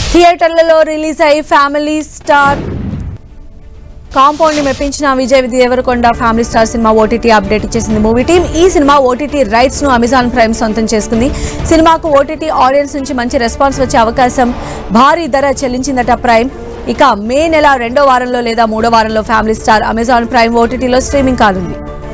థియేటర్లలో రిలీజ్ అయి family star compound ని మెప్పించిన విజయ్ దేవరకొండ ఫ్యామిలీ స్టార్ సినిమా ఓటీటీ అప్డేట్ ఇచ్చేసింది మూవీ టీం ఈ సినిమా ఓటీటీ రైట్స్ ను అమెజాన్ ప్రైమ్ సొంతం చేసుకుంది సినిమాకు ఓటీటీ ఆడియన్స్ నుంచి మంచి రెస్పాన్స్ వచ్చే అవకాశం భారీ ధర చెల్లించిందట ప్రైమ్ ఇక మే నెల రెండో వారంలో లేదా మూడో వారంలో ఫ్యామిలీ స్టార్ అమెజాన్ ప్రైమ్ ఓటీటీలో స్ట్రీమింగ్ కానుంది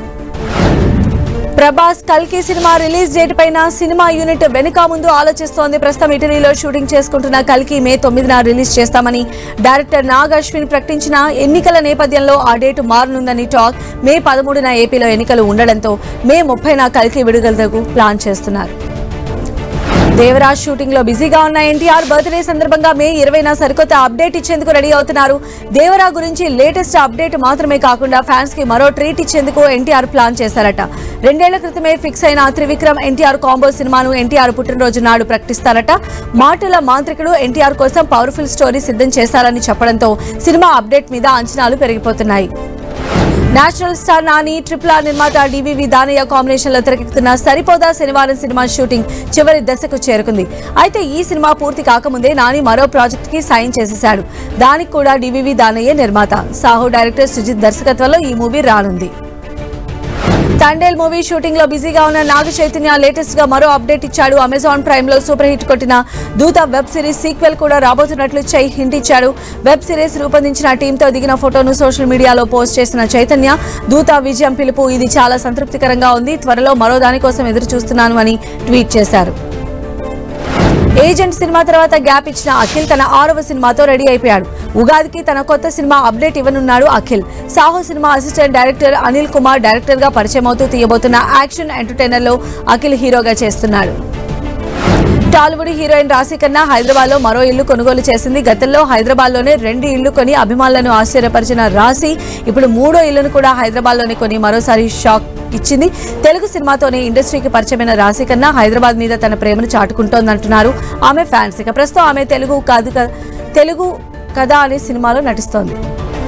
ప్రభాస్ కల్కి సినిమా రిలీజ్ డేట్ పైన సినిమా యూనిట్ వెనుక ముందు ఆలోచిస్తోంది ప్రస్తుతం ఇటలీలో షూటింగ్ చేసుకుంటున్న కల్కి మే తొమ్మిదిన రిలీజ్ చేస్తామని డైరెక్టర్ నాగ్ అశ్విన్ ప్రకటించిన ఎన్నికల నేపథ్యంలో ఆ డేట్ మారనుందని టాక్ మే పదమూడున ఏపీలో ఎన్నికలు ఉండడంతో మే ముప్పైన కల్కి విడుదలకు ప్లాన్ చేస్తున్నారు దేవరాజ్ షూటింగ్ లో బిజీగా ఉన్న ఎన్టీఆర్ బర్త్డే సందర్భంగా మే ఇరవైన సరికొత్త అప్డేట్ ఇచ్చేందుకు రెడీ అవుతున్నారు దేవరా గురించి లేటెస్ట్ అప్డేట్ మాత్రమే కాకుండా ఫ్యాన్స్ కి మరో ట్రీట్ ఇచ్చేందుకు ఎన్టీఆర్ ప్లాన్ చేశారట రెండేళ్ల క్రితమే ఫిక్స్ అయిన త్రివిక్రమ్ ఎన్టీఆర్ కాంబో సినిమాను ఎన్టీఆర్ పుట్టినరోజు నాడు ప్రకటిస్తారట మాటల మాంత్రికుడు ఎన్టీఆర్ కోసం పవర్ఫుల్ స్టోరీ సిద్ధం చేశారని చెప్పడంతో సినిమా అప్డేట్ మీద అంచనాలు పెరిగిపోతున్నాయి national star Nani triple R నిర్మాత డివివి దానయ్య కాంబినేషన్ లో తెరకెక్కుతున్న సరిపోదా శనివారం సినిమా షూటింగ్ చివరి దశకు చేరుకుంది అయితే ఈ సినిమా పూర్తి కాకముందే నాని మరో ప్రాజెక్ట్ కి సాయం చేసేశాడు దానికి కూడా డివివి దానయ్య నిర్మాత సాహు డైరెక్టర్ సుజిత్ దర్శకత్వంలో ఈ మూవీ రానుంది తండేల్ మూవీ షూటింగ్ లో బిజీగా ఉన్న నాగ చైతన్య లేటెస్ట్ గా మరో అప్డేట్ ఇచ్చాడు అమెజాన్ ప్రైమ్ లో సూపర్ హిట్ కొట్టిన దూత వెబ్ సిరీస్ సీక్వెల్ కూడా రాబోతున్నట్లు చై హింట్ ఇచ్చాడు వెబ్ సిరీస్ రూపొందించిన టీంతో దిగిన ఫోటోను సోషల్ మీడియాలో పోస్ట్ చేసిన చైతన్య దూత విజయం పిలుపు ఇది చాలా సంతృప్తికరంగా ఉంది త్వరలో మరో దానికోసం ఎదురు చూస్తున్నాను అని ట్వీట్ చేశారు ఏజెంట్ సినిమా తర్వాత గ్యాప్ ఇచ్చిన అఖిల్ తన ఆరవ సినిమాతో రెడీ అయిపోయాడు ఉగాదికి తన కొత్త సినిమా అప్డేట్ ఇవ్వనున్నాడు అఖిల్ సాహో సినిమా assistant director Anil Kumar director గా పరిచయం అవుతూ తీయబోతున్న యాక్షన్ ఎంటర్టైనర్ లో అఖిల్ హీరోగా చేస్తున్నాడు టాలీవుడ్ హీరోయిన్ రాశి కన్నా హైదరాబాద్ లో మరో ఇల్లు కొనుగోలు చేసింది గతంలో హైదరాబాద్ లోనే రెండు ఇళ్లు కొని అభిమానులను ఆశ్చర్యపరిచిన రాశి ఇప్పుడు మూడో ఇల్లును కూడా హైదరాబాద్ లోనే కొని మరోసారి షాక్ ఇచ్చింది తెలుగు సినిమాతోనే ఇండస్ట్రీకి పరిచయమైన రాశి కన్నా హైదరాబాద్ మీద తన ప్రేమను చాటుకుంటోందంటున్నారు ఆమె ఫ్యాన్స్ ఇక ప్రస్తుతం ఆమె తెలుగు కాదు క- తెలుగు కథ అనే సినిమాలో నటిస్తోంది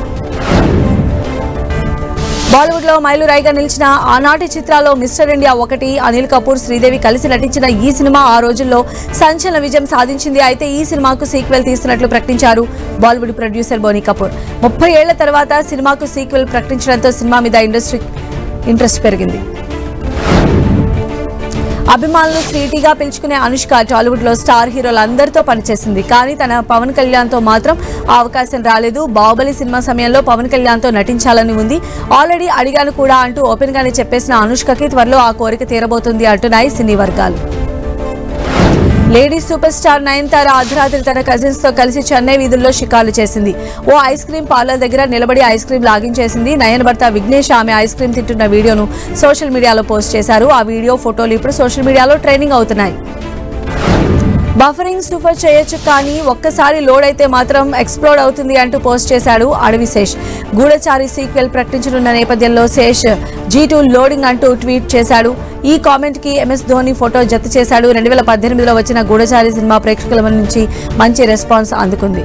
బాలీవుడ్ లో మైలురాయిగా నిలిచిన ఆనాటి చిత్రాల్లో మిస్టర్ ఇండియా ఒకటి అనిల్ కపూర్ శ్రీదేవి కలిసి నటించిన ఈ సినిమా ఆ రోజుల్లో సంచలన విజయం సాధించింది అయితే ఈ సినిమాకు సీక్వెల్ తీస్తున్నట్లు ప్రకటించారు బాలీవుడ్ ప్రొడ్యూసర్ బోనీ కపూర్ ముప్పై ఏళ్ల తర్వాత సినిమాకు సీక్వెల్ ప్రకటించడంతో సినిమా మీద ఇండస్ట్రీ ఇంట్రెస్ట్ పెరిగింది అభిమానులు స్వీటీగా పిలుచుకునే అనుష్క టాలీవుడ్ లో స్టార్ హీరోలందరితో పనిచేసింది కానీ తన పవన్ కళ్యాణ్ తో మాత్రం ఆ అవకాశం రాలేదు బాహుబలి సినిమా సమయంలో పవన్ కళ్యాణ్ తో నటించాలని ఉంది ఆల్రెడీ అడిగాను కూడా అంటూ ఓపెన్ గానే చెప్పేసిన అనుష్కకి త్వరలో ఆ కోరిక తీరబోతుంది అంటున్నాయి సినీ వర్గాలు లేడీ సూపర్ స్టార్ నయనతార అర్ధరాత్రి తన కజిన్స్ తో కలిసి చెన్నై వీధుల్లో షికార్లు చేసింది ఓ ఐస్ క్రీమ్ పార్లర్ దగ్గర నిలబడి ఐస్ క్రీమ్ లాగించేసింది నయన్ భర్త విఘ్నేష్ ఆమె ఐస్ క్రీమ్ తింటున్న వీడియోను సోషల్ మీడియాలో పోస్ట్ చేశారు ఆ వీడియో ఫోటోలు ఇప్పుడు సోషల్ మీడియాలో ట్రెండింగ్ అవుతున్నాయి బఫరింగ్ సూపర్ చేయొచ్చు కానీ ఒక్కసారి లోడ్ అయితే మాత్రం ఎక్స్ప్లోడ్ అవుతుంది అంటూ పోస్ట్ చేశాడు అడవి శేష్ గూఢచారి సీక్వెల్ ప్రకటించనున్న నేపథ్యంలో శేష్ జీ టూ లోడింగ్ అంటూ ట్వీట్ చేశాడు ఈ కామెంట్ కి ఎంఎస్ ధోని ఫోటో జత చేశాడు రెండు వేల పద్దెనిమిదిలో వచ్చిన గూఢచారి సినిమా ప్రేక్షకుల నుంచి మంచి రెస్పాన్స్ అందుకుంది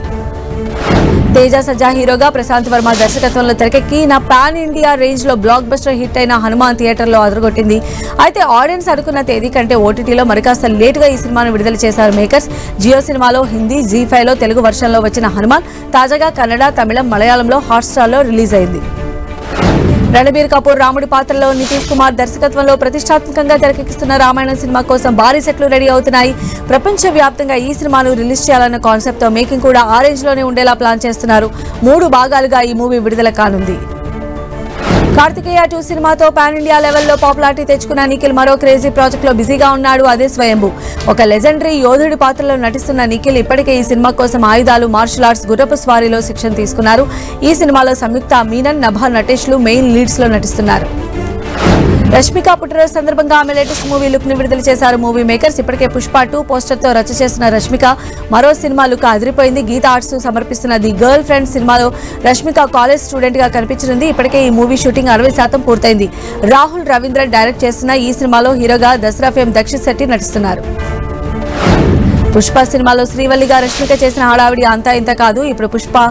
తేజ సజ్జా హీరోగా ప్రశాంత్ వర్మ దర్శకత్వంలో తెరకెక్కి నా పాన్ ఇండియా రేంజ్ లో బ్లాక్ బస్టర్ హిట్ అయిన హనుమాన్ థియేటర్ లో అదరగొట్టింది అయితే ఆడియన్స్ అనుకున్న తేదీ కంటే ఓటీటీలో మరికాస్త లేట్ గా ఈ సినిమాను విడుదల చేశారు మేకర్స్ జియో సినిమాలో హిందీ జీ ఫైవ్ లో తెలుగు వర్షన్లో వచ్చిన హనుమాన్ తాజాగా కన్నడ తమిళం మలయాళంలో హాట్స్టార్ లో రిలీజ్ అయింది రణబీర్ కపూర్ రాముడి పాత్రలో నితీష్ కుమార్ దర్శకత్వంలో ప్రతిష్టాత్మకంగా తెరకెక్కిస్తున్న రామాయణం సినిమా కోసం భారీ సెట్లు రెడీ అవుతున్నాయి ప్రపంచ వ్యాప్తంగా ఈ సినిమాను రిలీజ్ చేయాలన్న కాన్సెప్ట్ తో మేకింగ్ కూడా ఆ రేంజ్ లోనే ఉండేలా ప్లాన్ చేస్తున్నారు మూడు భాగాలుగా ఈ మూవీ విడుదల కానుంది కార్తికేయ టూ సినిమాతో పాన్ ఇండియా లెవెల్లో పాపులారిటీ తెచ్చుకున్న నిఖిల్ మరో క్రేజీ ప్రాజెక్ట్ లో బిజీగా ఉన్నాడు అదే స్వయంభు ఒక లెజెండరీ యోధుడి పాత్రలో నటిస్తున్న నిఖిల్ ఇప్పటికే ఈ సినిమా కోసం ఆయుధాలు మార్షల్ ఆర్ట్స్ గుర్రపు స్వారీలో శిక్షణ తీసుకున్నారు ఈ సినిమాలో సంయుక్త మీనన్ నభా నటేష్లు మెయిన్ లీడ్స్ లో నటిస్తున్నారు రష్మిక పుట్టినరోజు సందర్భంగా ఆమె లేటెస్ట్ మూవీ లుక్ ని విడుదల చేశారు మూవీ మేకర్స్ ఇప్పటికే పుష్ప టూ పోస్టర్ తో రచ్చ చేసిన రష్మిక మరో సినిమా లుక్ అదిరిపోయింది గీత ఆర్ట్స్ సమర్పిస్తున్న ది గర్ల్ ఫ్రెండ్ సినిమాలో రష్మిక కాలేజ్ స్టూడెంట్ గా కనిపించనుంది ఇప్పటికే ఈ మూవీ షూటింగ్ అరవై శాతం పూర్తయింది రాహుల్ రవీంద్ర డైరెక్ట్ చేస్తున్న ఈ సినిమాలో హీరోగా దసరా ఫేమ్ దక్షిత్ శెట్టి నటిస్తున్నారు పుష్ప సినిమాలో శ్రీవల్లిగా రష్మిక చేసిన హడావిడి అంతా ఇంత కాదు ఇప్పుడు Pushpa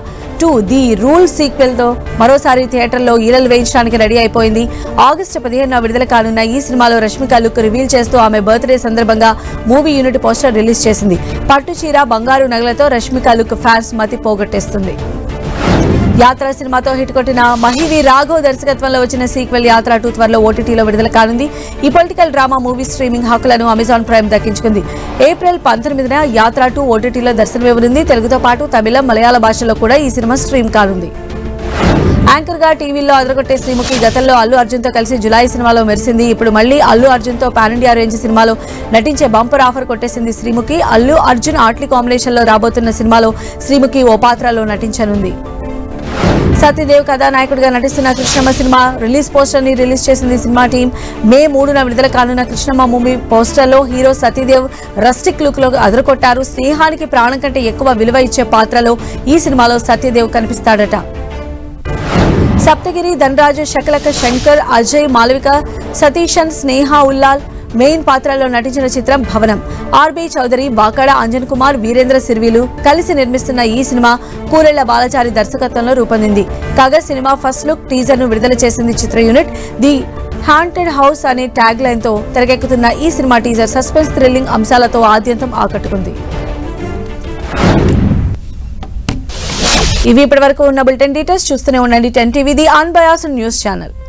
two the rule sequel తో మరోసారి థియేటర్లో ఈలలు వేయించడానికి రెడీ అయిపోయింది ఆగస్టు పదిహేనున విడుదల కానున్న ఈ సినిమాలో రష్మిక లుక్ రివీల్ చేస్తూ ఆమె బర్త్డే సందర్భంగా మూవీ యూనిట్ పోస్టర్ రిలీజ్ చేసింది పట్టు చీర బంగారు నగలతో రష్మిక లుక్ ఫ్యాన్స్ మతి పోగొట్టేస్తుంది యాత్ర సినిమాతో హిట్ కొట్టిన మహివి రాఘవ్ దర్శకత్వంలో వచ్చిన సీక్వెల్ యాత్ర టూ త్వరలో ఓటీటీలో విడుదల కానుంది ఈ పొలిటికల్ డ్రామా మూవీ స్ట్రీమింగ్ హక్కులను అమెజాన్ ప్రైమ్ దక్కించుకుంది ఏప్రిల్ పంతొమ్మిదిన యాత్ర టూ ఓటీటీలో దర్శనమివ్వనుంది తెలుగుతో పాటు తమిళం మలయాళ భాషలో కూడా ఈ సినిమా స్ట్రీమ్ కానుంది యాంకర్ గా టీవీలో అదరగొట్టే శ్రీముఖి గతంలో అల్లు అర్జున్ తో కలిసి జులై సినిమాలో మెరిసింది ఇప్పుడు మళ్ళీ అల్లు అర్జున్ తో పాన్ ఇండియా రేంజ్ సినిమాలో నటించే బంపర్ ఆఫర్ కొట్టేసింది శ్రీముఖి అల్లు అర్జున్ ఆట్లీ కాంబినేషన్ లో రాబోతున్న సినిమాలో శ్రీముఖి ఓ పాత్రలో నటించనుంది సత్యదేవ్ కథానాయకుడిగా నటిస్తున్న కృష్ణమ్మ సినిమా రిలీజ్ పోస్టర్ ని రిలీజ్ చేసింది సినిమా టీం మే మూడున విడుదల కానున్న కృష్ణమ్మ మూవీ పోస్టర్ లో హీరో సత్యదేవ్ రస్టిక్ లుక్ లో అదరకొట్టారు స్నేహానికి ప్రాణం కంటే ఎక్కువ విలువ ఇచ్చే పాత్రలో ఈ సినిమాలో సత్యదేవ్ కనిపిస్తాడట సప్తగిరి ధనరాజు శకలక శంకర్ అజయ్ మాలవిక సతీషన్ స్నేహ ఉల్లాల్ మెయిన్ పాత్రల్లో నటించిన చిత్రం భవనం ఆర్బీ చౌదరి బాకాడ అంజన్ కుమార్ వీరేంద్ర సిర్వీలు కలిసి నిర్మిస్తున్న ఈ సినిమా కూరెళ్ల బాలచారి దర్శకత్వంలో రూపొందింది కాగా సినిమా ఫస్ట్ లుక్ టీజర్ ను విడుదల చేసింది చిత్ర యూనిట్ ది హాంటెడ్ హౌస్ అనే ట్యాగ్ లైన్ తో తెరకెక్కుతున్న ఈ సినిమా టీజర్ సస్పెన్స్ థ్రిల్లింగ్ అంశాలతో ఆద్యంతం ఆకట్టుకుంది ఇవి ఇప్పటివరకు ఉన్న బులెటిన్ డీటెయిల్స్ చూస్తూనే ఉండండి ten TV the unbiased news channel